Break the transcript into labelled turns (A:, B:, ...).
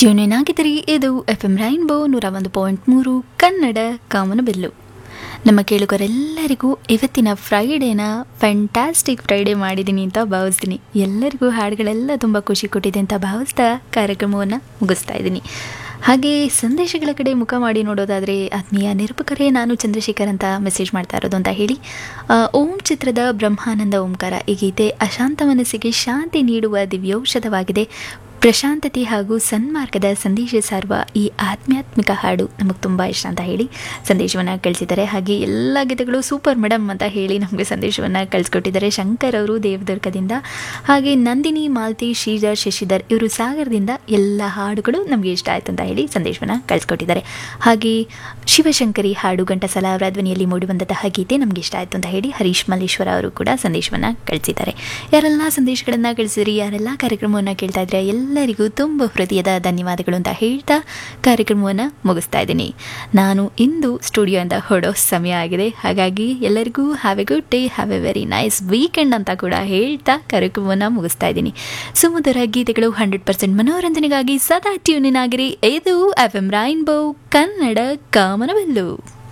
A: tune ಆಗಿದ್ದರೆ ಇದು F M rainbow ನೂರ ಒಂದು ಪಾಯಿಂಟ್ ಮೂರು ಕನ್ನಡ ಕಾಮನಬಿಲ್ಲು ನಮ್ಮ ಕೇಳುಗರೆಲ್ಲರಿಗೂ ಇವತ್ತಿನ ಫ್ರೈಡೇನ ಫ್ಯಾಂಟಾಸ್ಟಿಕ್ ಫ್ರೈಡೇ ಮಾಡಿದ್ದೀನಿ ಅಂತ ಭಾವಿಸ್ತೀನಿ ಎಲ್ಲರಿಗೂ ಹಾಡುಗಳೆಲ್ಲ ತುಂಬ ಖುಷಿ ಕೊಟ್ಟಿದೆ ಅಂತ ಭಾವಿಸ್ತಾ ಕಾರ್ಯಕ್ರಮವನ್ನು ಮುಗಿಸ್ತಾ ಇದ್ದೀನಿ ಹಾಗೆ ಸಂದೇಶಗಳ ಕಡೆ ಮುಖ ಮಾಡಿ ನೋಡೋದಾದರೆ ಆತ್ಮೀಯ ನಿರೂಪಕರೇ ನಾನು ಚಂದ್ರಶೇಖರ್ ಅಂತ ಮೆಸೇಜ್ ಮಾಡ್ತಾ ಇರೋದು ಅಂತ ಹೇಳಿ ಆ, ಓಂ ಚಿತ್ರದ ಬ್ರಹ್ಮಾನಂದ ಓಂಕಾರ ಈ ಗೀತೆ ಅಶಾಂತ ಮನಸ್ಸಿಗೆ ಶಾಂತಿ ನೀಡುವ ದಿವ್ಯೌಷಧವಾಗಿದೆ ಪ್ರಶಾಂತತೆ ಹಾಗೂ ಸನ್ಮಾರ್ಗದ ಸಂದೇಶ ಸಾರುವ ಈ ಆಧ್ಯಾತ್ಮಿಕ ಹಾಡು ನಮಗೆ ತುಂಬ ಇಷ್ಟ ಅಂತ ಹೇಳಿ ಸಂದೇಶವನ್ನು ಕಳಿಸಿದ್ದಾರೆ ಹಾಗೆ ಎಲ್ಲ ಗೀತೆಗಳು ಸೂಪರ್ ಮೇಡಮ್ ಅಂತ ಹೇಳಿ ನಮಗೆ ಸಂದೇಶವನ್ನು ಕಳಿಸ್ಕೊಟ್ಟಿದ್ದಾರೆ ಶಂಕರ್ ಅವರು ದೇವದುರ್ಗದಿಂದ ಹಾಗೆ ನಂದಿನಿ ಮಾಲ್ತಿ ಶ್ರೀಧರ್ ಶಶಿಧರ್ ಇವರು ಸಾಗರದಿಂದ ಎಲ್ಲ ಹಾಡುಗಳು ನಮಗೆ ಇಷ್ಟ ಆಯ್ತು ಅಂತ ಹೇಳಿ ಸಂದೇಶವನ್ನು ಕಳಿಸ್ಕೊಟ್ಟಿದ್ದಾರೆ ಹಾಗೆ ಶಿವಶಂಕರಿ ಹಾಡು ಘಂಟಸಾಲ ಅವರ ಧ್ವನಿಯಲ್ಲಿ ಮೂಡಿಬಂದಂತಹ ಗೀತೆ ನಮಗೆ ಇಷ್ಟ ಆಯಿತು ಅಂತ ಹೇಳಿ ಹರೀಶ್ ಮಲ್ಲೇಶ್ವರ ಅವರು ಕೂಡ ಸಂದೇಶವನ್ನು ಕಳಿಸಿದ್ದಾರೆ ಯಾರೆಲ್ಲ ಸಂದೇಶಗಳನ್ನು ಕಳಿಸಿದ್ರಿ ಯಾರೆಲ್ಲ ಕಾರ್ಯಕ್ರಮವನ್ನು ಕೇಳ್ತಾ ಇದ್ರೆ ಎಲ್ಲರಿಗೂ ತುಂಬ ಹೃದಯದ ಧನ್ಯವಾದಗಳು ಅಂತ ಹೇಳ್ತಾ ಕಾರ್ಯಕ್ರಮವನ್ನು ಮುಗಿಸ್ತಾ ಇದ್ದೀನಿ ನಾನು ಇಂದು ಸ್ಟುಡಿಯೋಯಿಂದ ಹೊರಡೋ ಸಮಯ ಆಗಿದೆ ಹಾಗಾಗಿ ಎಲ್ಲರಿಗೂ have a good day have a very nice weekend ಅಂತ ಕೂಡ ಹೇಳ್ತಾ ಕಾರ್ಯಕ್ರಮವನ್ನು ಮುಗಿಸ್ತಾ ಇದ್ದೀನಿ ಸುಮಧುರ ಗೀತೆಗಳು ಹಂಡ್ರೆಡ್ ಪರ್ಸೆಂಟ್ ಮನೋರಂಜನೆಗಾಗಿ ಸದಾ ಟ್ಯೂನಿನ್ ಆಗಿರಿ ಇದು ಎಫ್ ಎಂ ರೈನ್ಬೋ ಕನ್ನಡ ಕಾಮನವೆಲ್ಲು